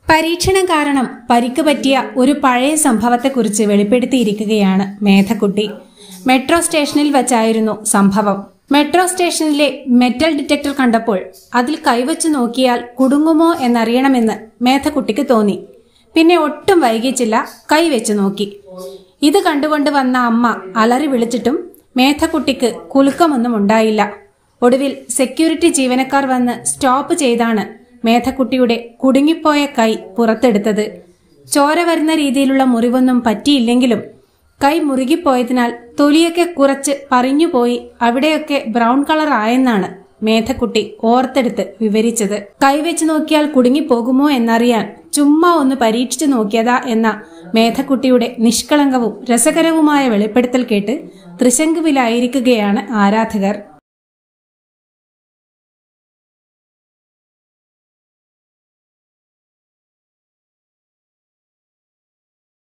പരീക്ഷണം കാരണം പരിക്ക് പറ്റിയ ഒരു പഴയ സംഭവത്തെക്കുറിച്ച് വെളിപ്പെടുത്തിയിരിക്കുകയാണ് മേധക്കുട്ടി മെട്രോ സ്റ്റേഷനിൽ വച്ചായിരുന്നു സംഭവം മെട്രോ സ്റ്റേഷനിലെ മെറ്റൽ ഡിറ്റക്ടർ കണ്ടപ്പോൾ അതിൽ കൈവച്ചു നോക്കിയാൽ കുടുങ്ങുമോ എന്നറിയണമെന്ന് മേധക്കുട്ടിക്ക് തോന്നി പിന്നെ ഒട്ടും വൈകിച്ചില്ല കൈവച്ചു നോക്കി ഇത് കണ്ടുകൊണ്ട് വന്ന അമ്മ അലറി വിളിച്ചിട്ടും മേധക്കുട്ടിക്ക് കുലുക്കമൊന്നും ഉണ്ടായില്ല ഒടുവിൽ സെക്യൂരിറ്റി ജീവനക്കാർ വന്ന് സ്റ്റോപ്പ് ചെയ്താണ് മേധക്കുട്ടിയുടെ കുടുങ്ങിപ്പോയ കൈ പുറത്തെടുത്തത് ചോര വരുന്ന രീതിയിലുള്ള മുറിവൊന്നും പറ്റിയില്ലെങ്കിലും കൈ മുറുകിപ്പോയതിനാൽ തൊലിയൊക്കെ കുറച്ച് പറഞ്ഞുപോയി അവിടെയൊക്കെ ബ്രൗൺ കളർ ആയെന്നാണ് മേധക്കുട്ടി ഓർത്തെടുത്ത് വിവരിച്ചത് കൈവച്ച് നോക്കിയാൽ കുടുങ്ങിപ്പോകുമോ എന്നറിയാൻ ചുമ്മാ ഒന്ന് പരീക്ഷിച്ചു നോക്കിയതാ എന്ന മേധക്കുട്ടിയുടെ നിഷ്കളങ്കവും രസകരവുമായ വെളിപ്പെടുത്തൽ കേട്ട് ത്രിശങ്കുവിലായിരിക്കുകയാണ് ആരാധകർ